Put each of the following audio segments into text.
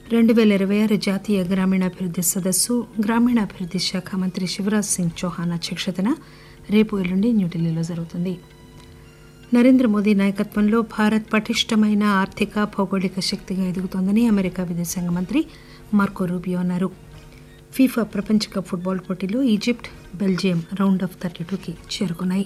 రెండు పేల ఇరవై ఆరు జాతీయ గ్రామీణాభివృద్ది సదస్సు గ్రామీణాభివృద్ది శాఖ మంత్రి శివరాజ్ సింగ్ చౌహాన్ అధ్యక్షతన రేపు ఎల్లుండి న్యూఢిల్లీలో జరుగుతుంది నరేంద్ర మోదీ నాయకత్వంలో భారత్ పటిష్టమైన ఆర్థిక భౌగోళిక శక్తిగా ఎదుగుతోందని అమెరికా విదేశాంగ మంత్రి మార్కో రూబియో అన్నారు ఫీఫా ప్రపంచ కప్ ఫుట్బాల్ పోటీలో Egypt Belgium round of thirty టూకి చేరుకున్నాయి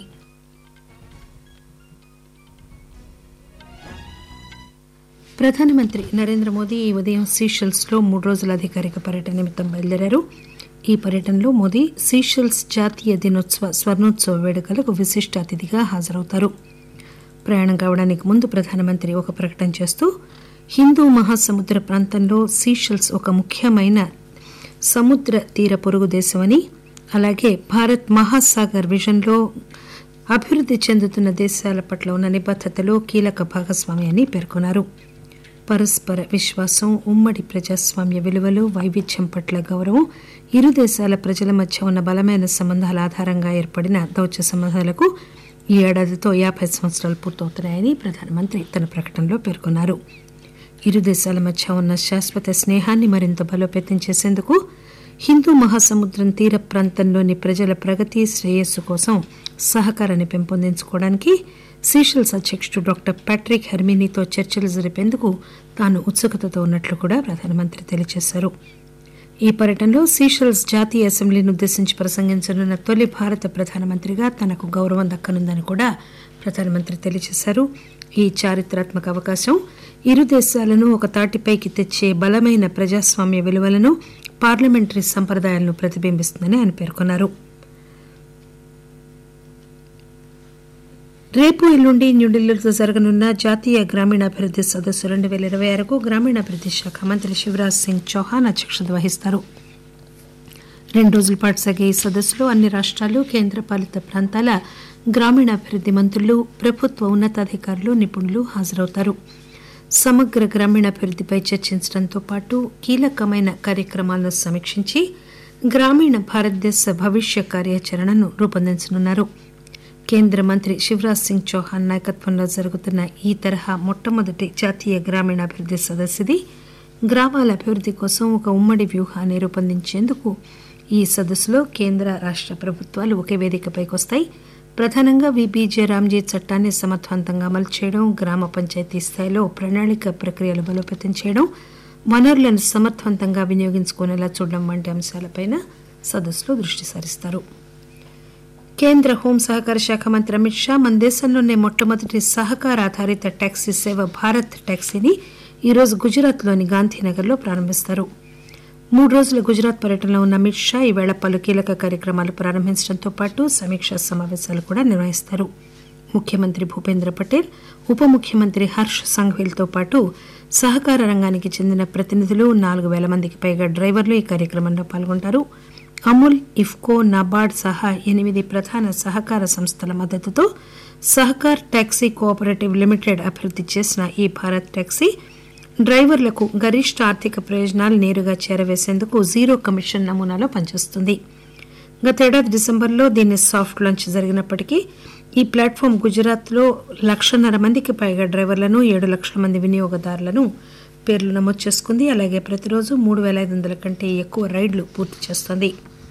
ప్రధానమంత్రి నరేంద్ర మోదీ ఈ ఉదయం సీషెల్స్ లో మూడు రోజుల అధికారిక పర్యటన నిమిత్తం బయలుదేరారు ఈ పర్యటనలో మోదీ సీషెల్స్ జాతీయ దినోత్సవ స్వర్ణోత్సవ వేడుకలకు విశిష్ట అతిథిగా హాజరవుతారు ప్రయాణం కావడానికి ముందు ప్రధానమంత్రి ఒక ప్రకటన చేస్తూ హిందూ మహాసముద్ర ప్రాంతంలో సీషెల్స్ ఒక ముఖ్యమైన సముద్ర తీర పొరుగు దేశమని అలాగే భారత్ మహాసాగర్ విజన్లో అభివృద్ది చెందుతున్న దేశాల పట్ల ఉన్న నిబద్దతలో కీలక భాగస్వామి అని పేర్కొన్నారు పరస్పర విశ్వాసం ఉమ్మడి ప్రజాస్వామ్య విలువలు వైవిధ్యం పట్ల గౌరవం ఇరు దేశాల ప్రజల మధ్య ఉన్న బలమైన సంబంధాల ఆధారంగా ఏర్పడిన దౌత్య సంబంధాలకు ఈ ఏడాదితో యాభై సంవత్సరాలు పూర్తవుతున్నాయని ప్రధానమంత్రి తన ప్రకటనలో పేర్కొన్నారు ఇరు దేశాల మధ్య ఉన్న శాశ్వత స్నేహాన్ని మరింత బలోపేతం చేసేందుకు హిందూ మహాసముద్రం తీర ప్రాంతంలోని ప్రజల ప్రగతి శ్రేయస్సు కోసం సహకారాన్ని పెంపొందించుకోవడానికి సీషెల్స్ అధ్యక్షుడు డాక్టర్ ప్యాట్రిక్ హెర్మినీతో చర్చలు జరిపేందుకు తాను ఉత్సుకతతో ఉన్నట్లు కూడా ప్రధానమంత్రి తెలియజేశారు ఈ పర్యటనలో సీషెల్స్ జాతీయ అసెంబ్లీని ఉద్దేశించి ప్రసంగించనున్న తొలి భారత ప్రధానమంత్రిగా తనకు గౌరవం దక్కనుందని కూడా ప్రధానమంత్రి తెలియజేశారు ఈ చారిత్రాత్మక అవకాశం ఇరు దేశాలను ఒక తాటిపైకి తెచ్చే బలమైన ప్రజాస్వామ్య విలువలను పార్లమెంటరీ సంప్రదాయాలను ప్రతిబింబిస్తుందని ఆయన పేర్కొన్నారు రేపు ఎల్లుండి న్యూఢిల్లీలో జరగనున్న జాతీయ గ్రామీణాభివృద్ది సదస్సు రెండు పేల ఇరవై ఆరుకు గ్రామీణాభివృద్ది శాఖ మంత్రి శివరాజ్ సింగ్ చౌహాన్ అధ్యక్షత వహిస్తారు రెండు రోజుల పాటు సాగే ఈ సదస్సులో అన్ని రాష్టాలు కేంద్రపాలిత ప్రాంతాల గ్రామీణాభివృద్ది మంత్రులు ప్రభుత్వ ఉన్నతాధికారులు నిపుణులు హాజరవుతారు సమగ్ర గ్రామీణాభివృద్దిపై చర్చించడంతో పాటు కీలకమైన కార్యక్రమాలను సమీక్షించి గ్రామీణ భారతదేశ భవిష్య కార్యాచరణను రూపొందించనున్నారు కేంద్ర మంత్రి శివరాజ్ సింగ్ చౌహాన్ నాయకత్వంలో జరుగుతున్న ఈ తరహా మొట్టమొదటి జాతీయ గ్రామీణాభివృద్ది సదస్సుది గ్రామాల అభివృద్ది కోసం ఒక ఉమ్మడి వ్యూహాన్ని రూపొందించేందుకు ఈ సదస్సులో కేంద్ర రాష్ట ప్రభుత్వాలు ఒకే వేదికపైకి వస్తాయి ప్రధానంగా విబీజే రామ్జీ చట్టాన్ని సమర్థవంతంగా అమలు చేయడం గ్రామ పంచాయతీ స్థాయిలో ప్రణాళిక ప్రక్రియలు బలోపేతం చేయడం వనరులను సమర్థవంతంగా వినియోగించుకునేలా చూడడం వంటి అంశాలపై సదస్సులో దృష్టి సారిస్తారు కేంద్ర హోం సహకార శాఖ మంత్రి అమిత్ షా మన దేశంలోనే మొట్టమొదటి సహకార ఆధారిత టాక్సీ సేవ భారత్ టాక్సీని ఈరోజు గుజరాత్లోని గాంధీనగర్లో ప్రారంభిస్తారు మూడు రోజుల గుజరాత్ పర్యటనలో ఉన్న అమిత్ షా ఈవేళ పలు కీలక కార్యక్రమాలు ప్రారంభించడంతో పాటు సమీక్షా సమావేశాలు కూడా నిర్వహిస్తారు ముఖ్యమంత్రి భూపేంద్ర పటేల్ ఉప ముఖ్యమంత్రి హర్ష్ సంఘ్వీలతో పాటు సహకార రంగానికి చెందిన ప్రతినిధులు నాలుగు పేల మందికి పైగా డ్రైవర్లు ఈ కార్యక్రమంలో పాల్గొంటారు అమూల్ ఇఫ్కో నాబార్డ్ సహా ఎనిమిది ప్రధాన సహకార సంస్థల మద్దతుతో సహకార్ టాక్సీ కోఆపరేటివ్ లిమిటెడ్ అభివృద్ది చేసిన ఈ భారత్ టాక్సీ డ్రైవర్లకు గరిష్ట ఆర్థిక ప్రయోజనాలు నేరుగా చేరవేసేందుకు జీరో కమిషన్ నమూనాలో పనిచేస్తుంది గతేడాది డిసెంబర్లో దీని సాఫ్ట్ లాంచ్ జరిగినప్పటికీ ఈ ప్లాట్ఫామ్ గుజరాత్లో లక్షన్నర మందికి పైగా డ్రైవర్లను ఏడు లక్షల మంది వినియోగదారులను పేర్లు నమోదు చేసుకుంది అలాగే ప్రతిరోజు మూడు పేల ఐదు వందల కంటే ఎక్కువ రైళ్లు పూర్తి చేస్తోంది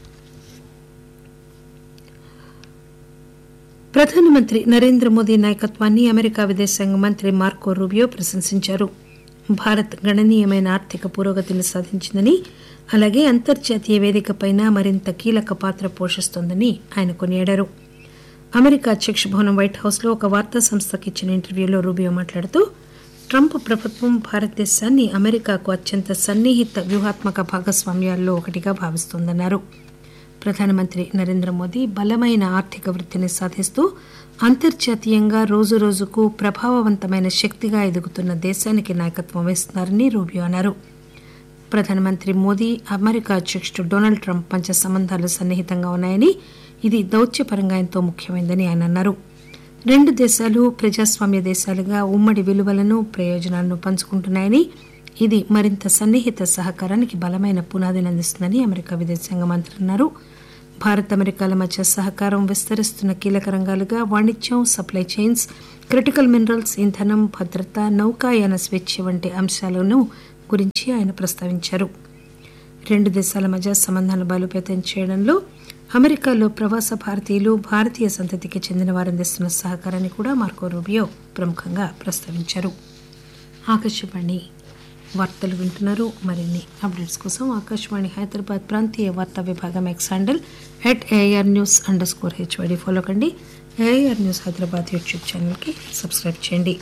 ప్రధానమంత్రి నరేంద్ర మోదీ నాయకత్వాన్ని అమెరికా విదేశాంగ మంత్రి మార్కో రూబియో ప్రశంసించారు భారత్ గణనీయమైన ఆర్థిక పురోగతిని సాధించిందని అలాగే అంతర్జాతీయ వేదికపైన మరింత కీలక పాత్ర పోషిస్తోందని ఆయన కొనియాడారు అమెరికా అధ్యక్ష భవనం వైట్ హౌస్లో ఒక వార్తా సంస్థకు ఇచ్చిన ఇంటర్వ్యూలో రూబియో మాట్లాడుతూ ట్రంప్ ప్రభుత్వం భారతదేశాన్ని అమెరికాకు అత్యంత సన్నిహిత వ్యూహాత్మక భాగస్వామ్యాల్లో ఒకటిగా భావిస్తోందన్నారు ప్రధానమంత్రి నరేంద్ర మోదీ బలమైన ఆర్థిక వృద్ధిని సాధిస్తూ అంతర్జాతీయంగా రోజురోజుకు ప్రభావవంతమైన శక్తిగా ఎదుగుతున్న దేశానికి నాయకత్వం వహిస్తున్నారని రూబియో అన్నారు ప్రధానమంత్రి మోదీ అమెరికా అధ్యక్షుడు డొనాల్డ్ ట్రంప్ మధ్య సంబంధాలు సన్నిహితంగా ఉన్నాయని ఇది దౌత్యపరంగా ఎంతో ముఖ్యమైనదని ఆయన అన్నారు రెండు దేశాలు ప్రజాస్వామ్య దేశాలుగా ఉమ్మడి విలువలను ప్రయోజనాలను పంచుకుంటున్నాయని ఇది మరింత సన్నిహిత సహకారానికి బలమైన పునాదిని అందిస్తుందని అమెరికా విదేశాంగ మంత్రి అన్నారు భారత్ అమెరికాల మధ్య సహకారం విస్తరిస్తున్న కీలక రంగాలుగా వాణిజ్యం సప్లై చైన్స్ క్రిటికల్ మినరల్స్ ఇంధనం భద్రత నౌకాయాన స్వేచ్ఛ వంటి అంశాలను గురించి ఆయన ప్రస్తావించారు రెండు దేశాల మధ్య సంబంధాలను బలోపేతం చేయడంలో అమెరికాలో ప్రవాస భారతీయులు భారతీయ సంతతికి చెందిన వారు అందిస్తున్న సహకారాన్ని కూడా మార్కో రూబియో ప్రముఖంగా ప్రస్తావించారు ఆకాశవాణి వార్తలు వింటున్నారు మరిన్ని అప్డేట్స్ కోసం ఆకాశవాణి హైదరాబాద్ ప్రాంతీయ వార్తా విభాగం X handle at AR news underscore HYD follow కండి ఏఆర్ న్యూస్ హైదరాబాద్ యూట్యూబ్ ఛానల్కి సబ్స్క్రైబ్ చేయండి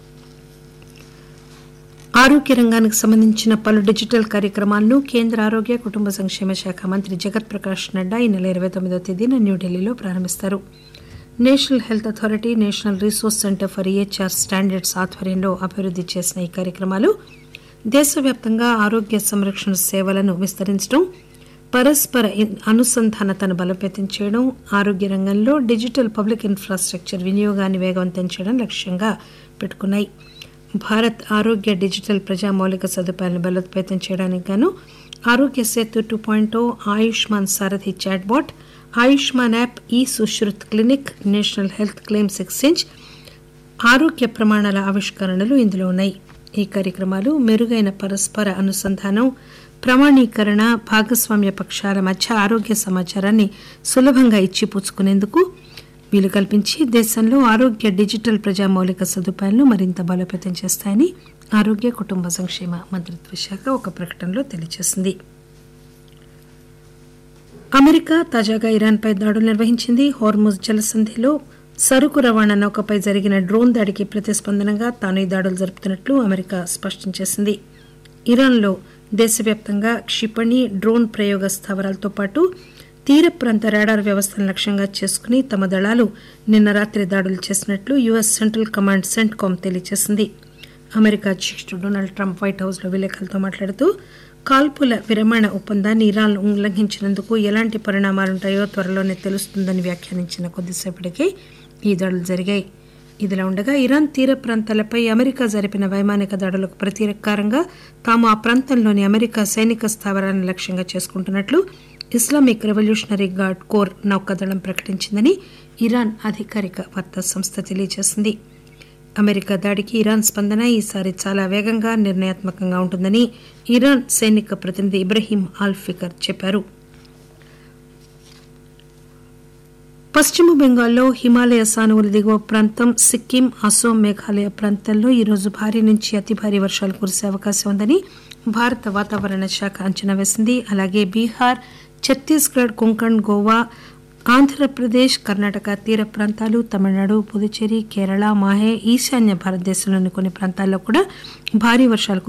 ఆరోగ్య రంగానికి సంబంధించిన పలు డిజిటల్ కార్యక్రమాలను కేంద్ర ఆరోగ్య కుటుంబ సంక్షేమ శాఖ మంత్రి జగత్ ప్రకాష్ నడ్డా ఈ నెల ఇరవై తొమ్మిదో తేదీన న్యూఢిల్లీలో ప్రారంభిస్తారు national health authority national resource centre for EHR standards ఆధ్వర్యంలో అభివృద్ధి చేసిన ఈ కార్యక్రమాలు దేశవ్యాప్తంగా ఆరోగ్య సంరక్షణ సేవలను విస్తరించడం పరస్పర అనుసంధానతను బలోపేతం చేయడం ఆరోగ్య రంగంలో డిజిటల్ పబ్లిక్ ఇన్ఫ్రాస్ట్రక్చర్ వినియోగాన్ని వేగవంతం చేయడం లక్ష్యంగా పెట్టుకున్నాయి భారత్ ఆరోగ్య డిజిటల్ ప్రజా మౌలిక సదుపాయాలను బలోపేతం చేయడానికి గాను Aarogya Setu two point Ayushman Sarathi chatbot Ayushman app e Sushrut clinic national health claims exchange ఆరోగ్య ప్రమాణాల ఆవిష్కరణలు ఇందులో ఉన్నాయి ఈ కార్యక్రమాలు మెరుగైన పరస్పర అనుసంధానం ప్రమాణీకరణ భాగస్వామ్య పక్షాల మధ్య ఆరోగ్య సమాచారాన్ని సులభంగా ఇచ్చిపుచ్చుకునేందుకు వీలు కల్పించి దేశంలో ఆరోగ్య డిజిటల్ ప్రజా మౌలిక సదుపాయాలను మరింత బలోపేతం చేస్తాయని ఆరోగ్య కుటుంబ సంక్షేమ మంత్రిత్వ శాఖ ఒక ప్రకటనలో తెలియజేసింది అమెరికా తాజాగా ఇరాన్పై దాడులు నిర్వహించింది హోర్ముజ్ జలసంధిలో సరుకు రవాణా నౌకపై జరిగిన డ్రోన్ దాడికి ప్రతిస్పందనగా తాను ఈ దాడులు జరుపుతున్నట్లు అమెరికా స్పష్టం చేసింది ఇరాన్లో దేశవ్యాప్తంగా క్షిపణి డ్రోన్ ప్రయోగ స్థావరాలతో పాటు తీర ప్రాంత రాడార్ వ్యవస్థను లక్ష్యంగా చేసుకుని తమ దళాలు నిన్న రాత్రి దాడులు చేసినట్లు యుఎస్ సెంట్రల్ కమాండ్ సెంట్కామ్ తెలియజేసింది అమెరికా అధ్యక్షుడు డొనాల్డ్ ట్రంప్ వైట్ హౌస్లో విలేకరులతో మాట్లాడుతూ కాల్పుల విరమణ ఒప్పందాన్ని ఇరాన్ ఉల్లంఘించినందుకు ఎలాంటి పరిణామాలుంటాయో త్వరలోనే తెలుస్తుందని వ్యాఖ్యానించిన కొద్దిసేపటికే ఈ దాడులు జరిగాయి ఇదిలా ఉండగా ఇరాన్ తీర ప్రాంతాలపై అమెరికా జరిపిన వైమానిక దాడులకు ప్రతీకారంగా తాము ఆ ప్రాంతంలోని అమెరికా సైనిక స్థావరాలను లక్ష్యంగా చేసుకుంటున్నట్లు ఇస్లామిక్ రెవల్యూషనరీ గార్డ్ కోర్ నౌకాదళం ప్రకటించిందని ఇరాన్ అధికారిక వార్తా సంస్థ తెలియజేసింది అమెరికా దాడికి ఇరాన్ స్పందన ఈసారి చాలా వేగంగా నిర్ణయాత్మకంగా ఉంటుందని ఇరాన్ సైనిక ప్రతినిధి ఇబ్రహీం ఆల్ఫికర్ చెప్పారు పశ్చిమ బెంగాల్లో హిమాలయ సానువుల దిగువ ప్రాంతం సిక్కిం అసోం మేఘాలయ ప్రాంతాల్లో ఈరోజు భారీ నుంచి అతి భారీ వర్షాలు కురిసే అవకాశం ఉందని భారత వాతావరణ శాఖ అంచనా వేసింది అలాగే బీహార్ ఛత్తీస్గఢ్ కొంకణ్ గోవా ఆంధ్రప్రదేశ్ కర్ణాటక తీర ప్రాంతాలు తమిళనాడు పుదుచ్చేరి కేరళ మాహే ఈశాన్య భారతదేశంలోని కొన్ని ప్రాంతాల్లో కూడా భారీ వర్షాలు